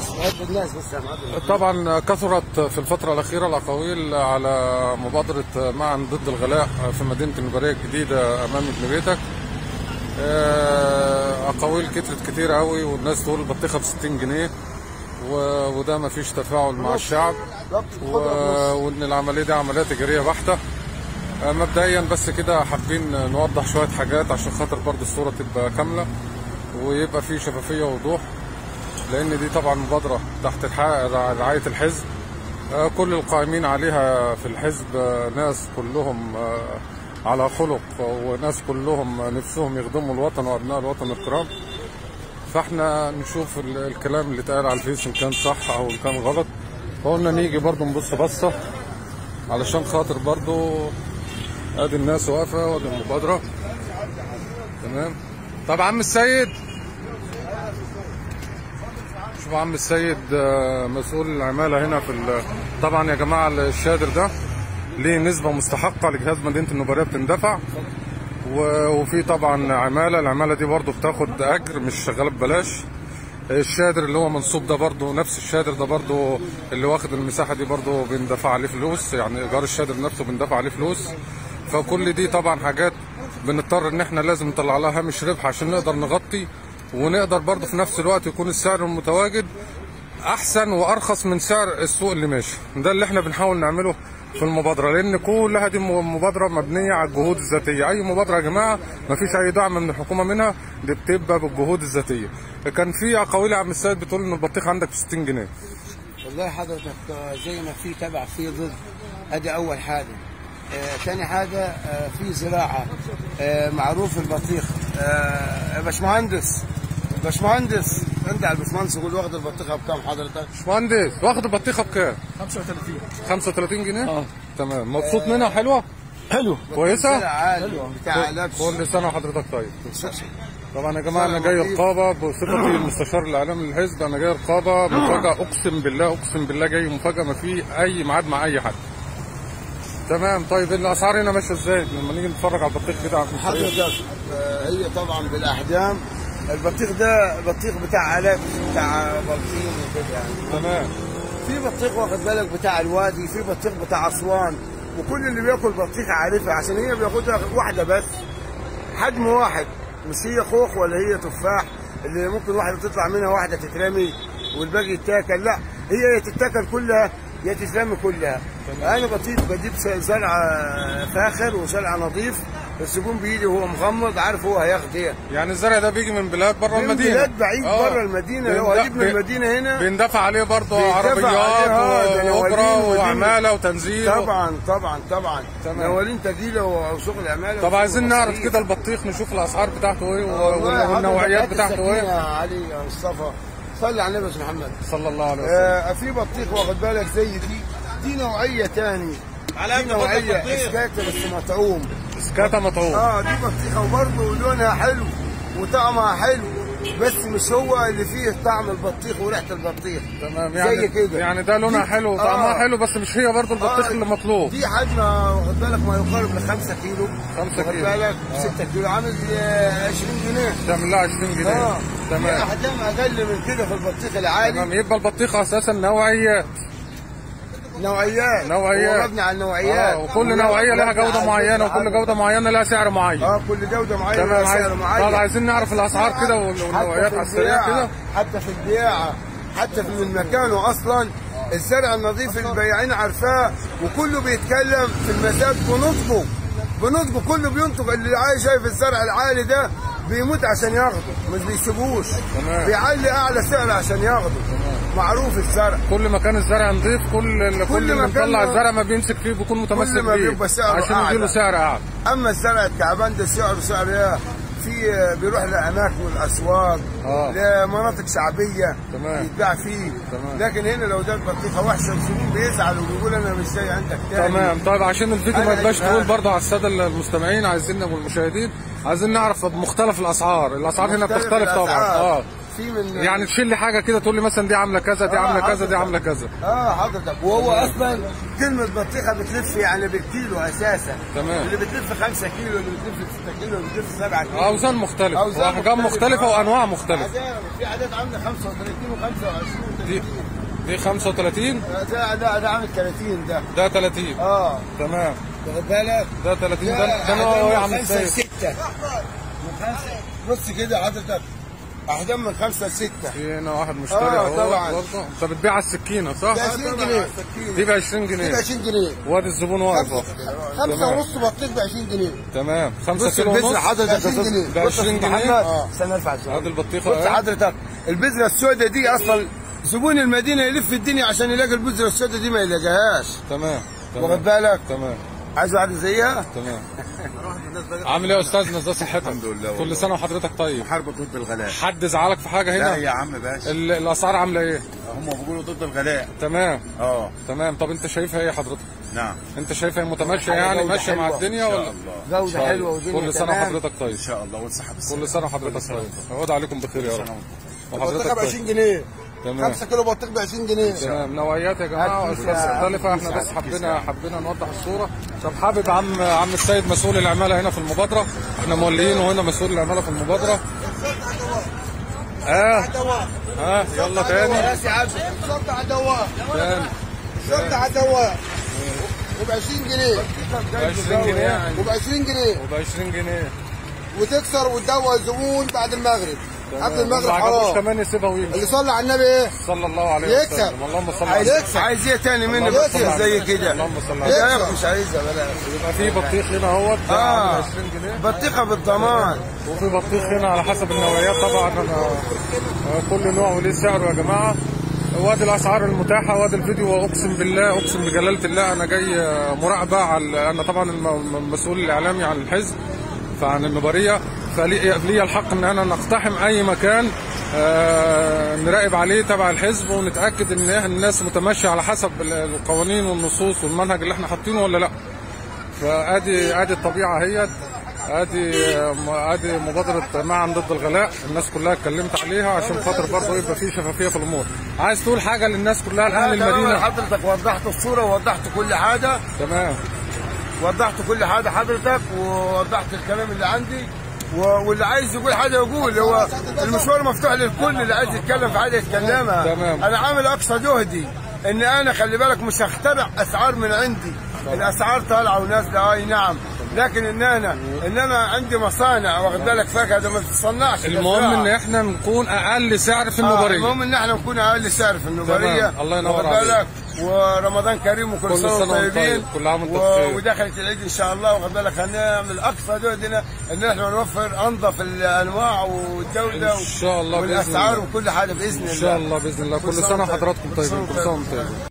بس بحب الناس بس يا معلم طبعا كثرت في الفترة الأخيرة الأقاويل على مبادرة معا ضد الغلاء في مدينة النبارية الجديدة أمام ابن بيتك آه، أقاويل كترت كتير قوي والناس تقول البطيخة ب 60 جنيه و- وده مفيش تفاعل مع الشعب و- وإن العملية دي عملية تجارية بحتة آه، مبدئيا بس كده حابين نوضح شوية حاجات عشان خاطر برضه الصورة تبقى كاملة ويبقى في شفافية ووضوح لان دي طبعا مبادره تحت الح- رعايه الحزب آه، كل القائمين عليها في الحزب آه، ناس كلهم آه، على خلق وناس كلهم نفسهم يخدموا الوطن وابناء الوطن الكرام فاحنا نشوف ال- الكلام اللي اتقال على الفيس ان كان صح او ان كان غلط فقلنا نيجي برضو نبص بصه علشان خاطر برضو ادي الناس واقفه وادي المبادره تمام طب عم السيد شوف عم السيد آه، مسؤول العماله هنا في ال- طبعا يا جماعه الشادر ده ليه نسبه مستحقه لجهاز مدينه النباريه بتندفع و- وفي طبعا عماله العماله دي برضو بتاخد اجر مش شغاله ببلاش الشادر اللي هو منصوب ده برضو نفس الشادر ده برضو اللي واخد المساحه دي برضو بندفع عليه فلوس يعني ايجار الشادر نفسه بندفع عليه فلوس فكل دي طبعا حاجات بنضطر ان احنا لازم نطلع لها هامش ربح عشان نقدر نغطي ونقدر برضو في نفس الوقت يكون السعر المتواجد احسن وارخص من سعر السوق اللي ماشي ده اللي احنا بنحاول نعمله في المبادره لان كلها دي مبادره مبنيه على الجهود الذاتيه اي مبادره يا جماعه ما فيش اي دعم من الحكومه منها دي بتبقى بالجهود الذاتيه كان في اقاويل يا عم السيد بتقول ان البطيخ عندك ب 60 جنيه والله حضرتك آه، زي ما في تبع في ضد ادي اول حاجه آه، ثاني حاجه آه، في زراعه آه، معروف البطيخ آه، يا باشمهندس باشمهندس انت على الباشمهندس يقول واخد البطيخه بكام حضرتك؟ باشمهندس واخد البطيخه بكام 35 35 جنيه اه تمام مبسوط منها حلوه حلو كويسة؟ عالي بتاع لبس كل سنه وحضرتك طيب طبعا يا جماعه انا جاي رقابه بصفتي المستشار الاعلامي للحزب انا جاي رقابه مفاجاه اقسم بالله اقسم بالله جاي مفاجاه ما في اي ميعاد مع اي حد تمام طيب الاسعار هنا ماشيه ازاي لما نيجي نتفرج على البطيخ كده على الحقيقة. حضرتك آه، هي طبعا بالاحجام البطيخ ده بطيخ بتاع علب بتاع بلطيم وكده يعني تمام في بطيخ واخد بالك بتاع الوادي في بطيخ بتاع اسوان وكل اللي بياكل بطيخ عارفها عشان هي بياخدها واحده بس حجم واحد مش هي خوخ ولا هي تفاح اللي ممكن واحده تطلع منها واحده تترمي والباقي يتاكل لا هي يا تتاكل كلها يا تترمي كلها انا بطيخ بجيب زرع فاخر وزرع نظيف الزبون بيجي وهو مغمض عارف هو هياخد ايه يعني الزرع ده بيجي من بلاد بره من المدينه بلاد بعيد آه. بره المدينه لو بيندف- هجيب من بي- المدينه هنا بيندفع عليه برضه بيندفع عربيات عليها ده واوبرا نوالين ودين. وعماله وتنزيل طبعا طبعا طبعا تمام. نوالين تجيله وسوق العماله طب وسوق عايزين نعرض المصاريف. كده البطيخ نشوف الاسعار بتاعته ايه والله وال- حضرتك والنوعيات هات بتاعته السكينة ايه يا علي يا مصطفى صلي على النبي يا أستاذ محمد صلى الله عليه وسلم آه في بطيخ واخد بالك زي دي دي نوعيه تاني دي نوعيه اسكاته بس مطعوم سكاتا مطعوم اه دي بطيخه وبرضه لونها حلو وطعمها حلو بس مش هو اللي فيه طعم البطيخ وريحه البطيخ تمام يعني زي كده يعني ده لونها دي- حلو وطعمها آه. حلو بس مش هي برضه البطيخ آه، اللي مطلوب دي حجمها واخد بالك ما يقارب ل 5 كيلو خمسة واخد كيلو. بالك 6 كيلو عامل آه، 20 جنيه تعمل لها 20 جنيه اه في تمام احجام اقل من كده في البطيخ العادي تمام يبقى البطيخ اساسا نوعيات نوعيات نوعيات. هو مبني على النوعيات اه وكل نوعيه لها مبني جوده على معينه الجودة. وكل جوده معينه لها سعر معين اه كل جوده معينه تمام لها عايز سعر معين طب عايزين نعرف الاسعار كده وال- والنوعيات حتى على في السريع البياعة كده حتى في البياعة حتى في من مكانه اصلا الزرع النظيف البياعين عارفاه وكله بيتكلم في المزاد بنطقه بنطقه كله بينطق اللي عايز شايف الزرع العالي ده بيموت عشان ياخده مش بيسيبوش تمام. بيعلي اعلى سعر عشان ياخده معروف الزرع كل ما كان الزرع نظيف كل كل, كل ما ما كان- مطلع الزرع ما بيمسك فيه بيكون متمسك ما بيه بيبقى سعره عشان أعلى. يديله سعر اعلى اما الزرع التعبان ده سعره سعر ايه في بيروح لاماكن الاسواق آه. لمناطق شعبيه تمام. يتباع فيه تمام. لكن هنا لو ده بطيخه وحشه الزبون بيزعل وبيقول انا مش جاي عندك تاني تمام طيب عشان الفيديو ما أنا يبقاش أجيبها طويل لك. برضه على الساده المستمعين عايزين والمشاهدين عايزين نعرف مختلف الاسعار الاسعار هنا مختلف بتختلف طبعا الأسعار. اه في من يعني تشيل لي حاجه كده تقول لي مثلا دي عامله كذا دي آه، عامله كذا حضرتك. دي عامله كذا اه حضرتك وهو اصلا كلمه بطيخه بتلف يعني بالكيلو اساسا تمام. اللي بتلف 5 كيلو اللي بتلف 6 كيلو اللي بتلف 7 كيلو اوزان مختلفه أوزان واحجام مختلفه وانواع مختلفه عدد- في عدد عامله 35 و25 دي دي 35 ده ده ده عامل 30 ده ده 30 اه تمام واخد بالك ده 30 ده ده نوع ايه يا عم خمسة السيد لستة من خمسة بص كده حضرتك أحجام من خمسة لستة في هنا واحد مشتري آه، اهو طبعاً. برضه انت بتبيع على السكينه صح؟ ب 20 جنيه دي ب 20 دي ب جنيه 20 جنيه وادي الزبون واقف اهو خمسة تمام. ونص بطيخ ب 20 جنيه تمام 5 بص كيلو البذرة ونص حضرتك 20 جنيه ب بص يا 20 أستاذ جنيه. محمد. استنى ارفع السؤال هذه البطيخه بص اهي. حضرتك البذرة السوداء دي أصلا زبون المدينة يلف الدنيا عشان يلاقي البذرة السوداء دي ما يلاقيهاش تمام واخد تمام بالك تمام عايز واحدة زيها تمام عامل ايه يا استاذنا ازاي صحتك؟ الحمد لله كل والله. سنه وحضرتك طيب محاربة ضد الغلاء حد زعلك في حاجه لا هنا؟ يا عم باشا ال- الاسعار عامله ايه؟ هم بيقولوا ضد الغلاء تمام اه تمام طب انت شايفها ايه حضرتك؟ نعم انت شايفها متماشيه حاجة يعني جودة ماشيه مع حلوة. الدنيا ان شاء ولا؟ الله جودة طيب. حلوة ودنيا كل سنه تمام. وحضرتك طيب ان شاء الله والصحة بالسلامة كل سنه وحضرتك طيب عود عليكم بخير يا رب البطيخة وحضرتك ب طيب 20 جنيه تمام 5 كيلو بطيخ ب 20 جنيه تمام نوعيات يا جماعه هات كيس واشخاص يا- مختلفه كيس احنا يا- بس حبينا حبينا نوضح الصوره طب حابب عم عم السيد مسؤول العماله هنا في المبادره احنا موليين وهنا مسؤول العماله في المبادره اه اه يلا تاني يا عبد صد على الدواء تاني صد على الدواء وب 20 جنيه ب 20 جنيه يعني وب 20 جنيه وب 20 جنيه وتكسر وتدوق الزبون بعد المغرب قبل المغرب ما عجبوش حرام كمان يسيبها ويمشي اللي صلى على النبي ايه؟ صلى الله عليه يكسب. وسلم اللهم صل عايز على يكسب عايز ايه تاني مني اللهم بس صل على زي النبي. كده اللهم صل على لا النبي. مش عايزها بلاش يبقى في بطيخ هنا اهوت ده آه. عامل 20 جنيه بطيخه بالضمان وفي بطيخ هنا على حسب النوعيات طبعا انا آه، كل نوع وليه سعره يا جماعه وادي الاسعار المتاحه وادي الفيديو واقسم بالله اقسم بجلاله الله انا جاي آه، مراقبه على انا طبعا الم- المسؤول الاعلامي عن الحزب فعن النبريه فلي لي الحق ان انا نقتحم اي مكان آه، نراقب عليه تبع الحزب ونتاكد ان الناس متماشيه على حسب القوانين والنصوص والمنهج اللي احنا حاطينه ولا لا فادي ادي الطبيعه هي ادي ادي مبادره معا ضد الغلاء الناس كلها اتكلمت عليها عشان خاطر برضه يبقى في شفافيه في الامور عايز تقول حاجه للناس كلها الان تمام، المدينه حضرتك وضحت الصوره ووضحت كل حاجه تمام وضحت كل حاجه حضرتك ووضحت الكلام اللي عندي و- واللي عايز يقول حاجه يقول هو المشوار مفتوح للكل اللي عايز يتكلم في حاجه يتكلمها تمام. انا عامل اقصى جهدي ان انا خلي بالك مش هخترع اسعار من عندي الاسعار طالعه ونازله اي نعم لكن ان انا ان انا عندي مصانع واخد بالك فاكهه ده ما بتتصنعش المهم ده ان زراعة. احنا نكون اقل سعر في آه، النبريه المهم ان احنا نكون اقل سعر في النبريه تمام. الله ينور واخد عليك. بالك ورمضان كريم وكل كل سنه سنة وانتم وانت طيبين طيب. كل عام وانت و- بخير. ودخلت العيد ان شاء الله واخد بالك هنعمل اقصى جهدنا ان احنا نوفر انظف الانواع والجوده إن شاء الله بإذن والاسعار الله. وكل حاجه باذن الله ان شاء الله باذن الله كل سنة سنه وانت طيب. وحضراتكم كل سنة طيبين كل وانت سنه وانتم طيب. طيبين